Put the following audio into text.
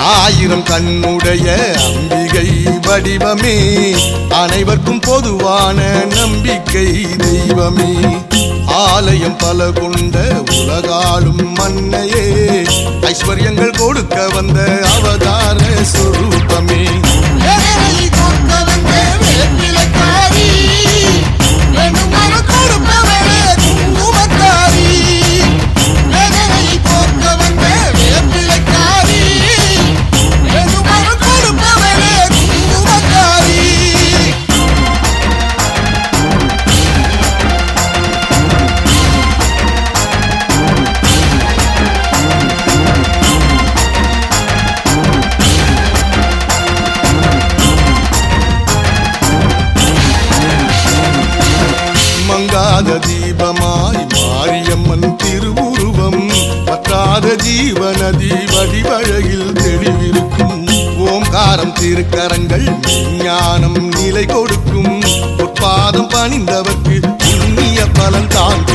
ஆயிரம் கண்ணுடைய அம்பிகை வடிவமே அனைவருக்கும் பொதுவான நம்பிக்கை தெய்வமே ஆலயம் பல கொண்ட உலகாளும் மன்னையே ஐஸ்வர்யங்கள் கொடுக்க வந்த அவதார சொரூபமே எதிரை கொக்க வந்த வேப்பிலைக்காரி, வேண்டுமாறு கொடுப்பவளே குங்குமக்காரி. எதிரை கொக்க வந்த வேப்பிலைக்காரி, வேண்டுமாறு கொடுப்பவளே குங்குமக்காரி. மங்காத தீபமாய் மாரியம்மன் திருவுருவம் பற்றாத ஜீவநதி வடிவழகில் தெளிவிருக்கும் ஓம்காரம் திருக்கரங்கள் ஞானம் நிலை கொடுக்கும் பொற்பாதம் பணிந்தவர்க்கு புண்ணிய பலன் தான்